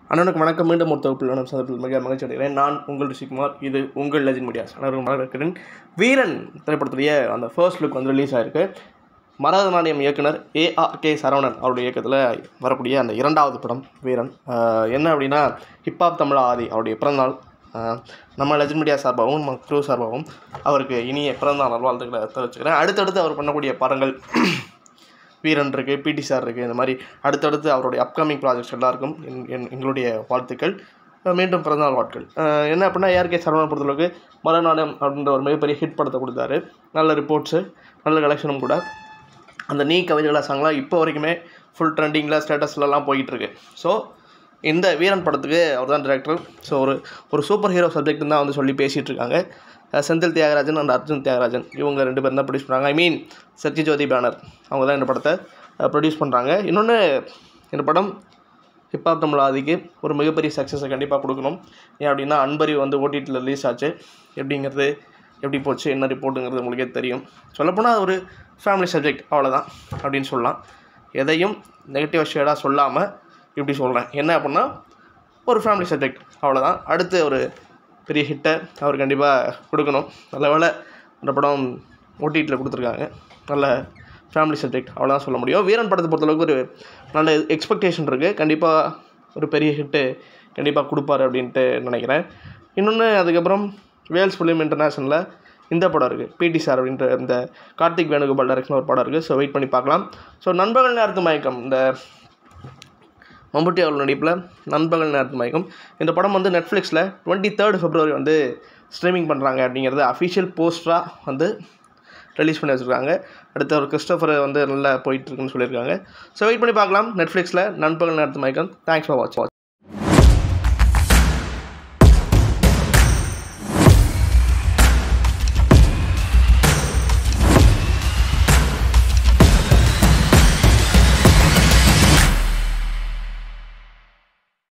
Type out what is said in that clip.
அண்ணனுக்கு வணக்கம் மீண்டும் ஒரு தொகுப்பில் நான் சந்தர்ப்பத்தில் மிக மகிழ்ச்சி அடைகிறேன் நான் உங்கள் ரிஷிகுமார் இது உங்கள் லெஜன் மீடியாஸ் அனைவரும் வரவேற்கிறேன் வீரன் திரைப்படத்துடைய அந்த ஃபர்ஸ்ட் லுக் வந்து ரிலீஸ் ஆயிருக்கு மரதநாணயம் இயக்குனர் ஏஆர் கே சரவணன் அவருடைய இயக்கத்தில் வரக்கூடிய அந்த இரண்டாவது படம் வீரன் ஆஹ் என்ன அப்படின்னா ஹிப்ஹாப் தமிழா ஆதி அவருடைய பிறந்தநாள் ஆஹ் நம்ம லெஜன் மீடியா சார்பாகவும் நம்ம க்ரூ சார்பாகவும் அவருக்கு இனிய பிறந்தநாள் நல்வாழ்த்துக்களை தெரிவிச்சுக்கிறேன் அடுத்தடுத்து அவர் பண்ணக்கூடிய படங்கள் வீரன் இருக்குது பிடி சார் இருக்குது இந்த மாதிரி அடுத்தடுத்து அவருடைய அப்கமிங் ப்ராஜெக்ட்ஸ் எல்லாருக்கும் என் என் எங்களுடைய வாழ்த்துக்கள் அஹ் மீண்டும் பிறந்தநாள் வாழ்த்துக்கள் அஹ் என்ன அப்படின்னா ஏஆர்கே சரவணன் பொறுத்தளவுக்கு மறுநாடம் அப்படின்ற ஒரு மிகப்பெரிய ஹிட் படத்தை கொடுத்தாரு நல்ல ரிப்போர்ட்ஸு நல்ல கலெக்ஷனும் கூட அந்த நீ கவிதைகளா சாங்லாம் இப்போ வரைக்குமே ஃபுல் ட்ரெண்டிங்கில் ஸ்டேட்டஸ்லலாம் போயிட்டுருக்கு ஸோ இந்த வீரன் படத்துக்கு அவர் தான் டிரெக்டர் ஸோ ஒரு ஒரு சூப்பர் ஹீரோ சப்ஜெக்ட் தான் வந்து சொல்லி பேசிகிட்டு இருக்காங்க அஹ் செந்தில் தியாகராஜன் அண்ட் அர்ஜுன் தியாகராஜன் இவங்க ரெண்டு பேரும் தான் ப்ரொடியூஸ் பண்ணுறாங்க ஐ மீன் சத்யஜோதி பேனர் அவங்க தான் இந்த படத்தை ப்ரொடியூஸ் பண்ணுறாங்க இன்னொன்று இந்த படம் ஹிப்ஹாப் தமிழ் ஆதிக்கு ஒரு மிகப்பெரிய சக்ஸஸை கண்டிப்பாக கொடுக்கணும் ஏன் அப்படின்னா அன்பரி வந்து ஓடிடியில் ரிலீஸ் ஆச்சு எப்படிங்கிறது எப்படி போச்சு என்ன ரிப்போர்ட்டுங்கிறது உங்களுக்கே தெரியும் சொல்லப்போனால் அது ஒரு ஃபேமிலி சப்ஜெக்ட் அவ்வளோதான் அப்படின்னு சொல்லலாம் எதையும் நெகட்டிவ் ஷேடாக சொல்லாமல் இப்படி சொல்கிறேன் என்ன அப்படின்னா ஒரு ஃபேமிலி சப்ஜெக்ட் அவ்வளோதான் அடுத்து ஒரு பெரிய ஹிட்டை அவர் கண்டிப்பாக கொடுக்கணும் நல்ல வேளை அந்த படம் ஓடிடியில் கொடுத்துருக்காங்க நல்ல ஃபேமிலி சப்ஜெக்ட் அவ்வளோதான் சொல்ல முடியும் வீரன் படத்தை பொறுத்தளவுக்கு ஒரு நல்ல எக்ஸ்பெக்டேஷன் இருக்குது கண்டிப்பாக ஒரு பெரிய ஹிட்டு கண்டிப்பாக கொடுப்பாரு அப்படின்ட்டு நினைக்கிறேன் இன்னொன்று அதுக்கப்புறம் வேல்ஸ் ஃபிலிம் இன்டர்நேஷனலில் இந்த படம் இருக்குது பிடி சார் அப்படின்ற இந்த கார்த்திக் வேணுகோபால் டைரக்ஷன் ஒரு படம் இருக்குது ஸோ வெயிட் பண்ணி பார்க்கலாம் ஸோ நண்பகல் நேரத்து மயக்கம் இந்த மம்முட்டி அவர்கள் நடிப்பில் நண்பகல் நேரத்து மயக்கம் இந்த படம் வந்து நெட்ஃப்ளிக்ஸில் டுவெண்ட்டி தேர்ட் ஃபெப்ரவரி வந்து ஸ்ட்ரீமிங் பண்ணுறாங்க அப்படிங்கிறது அஃபிஷியல் போஸ்டராக வந்து ரிலீஸ் பண்ணி வச்சுருக்காங்க அடுத்து ஒரு கிறிஸ்டோஃபர் வந்து நல்லா போயிட்டுருக்குன்னு சொல்லியிருக்காங்க ஸோ வெயிட் பண்ணி பார்க்கலாம் நெட்ஃப்ளிக்ஸில் நண்பகல் நேரத்து மயக்கம் தேங்க்ஸ் ஃபார் வாட்ச் வாட்ச்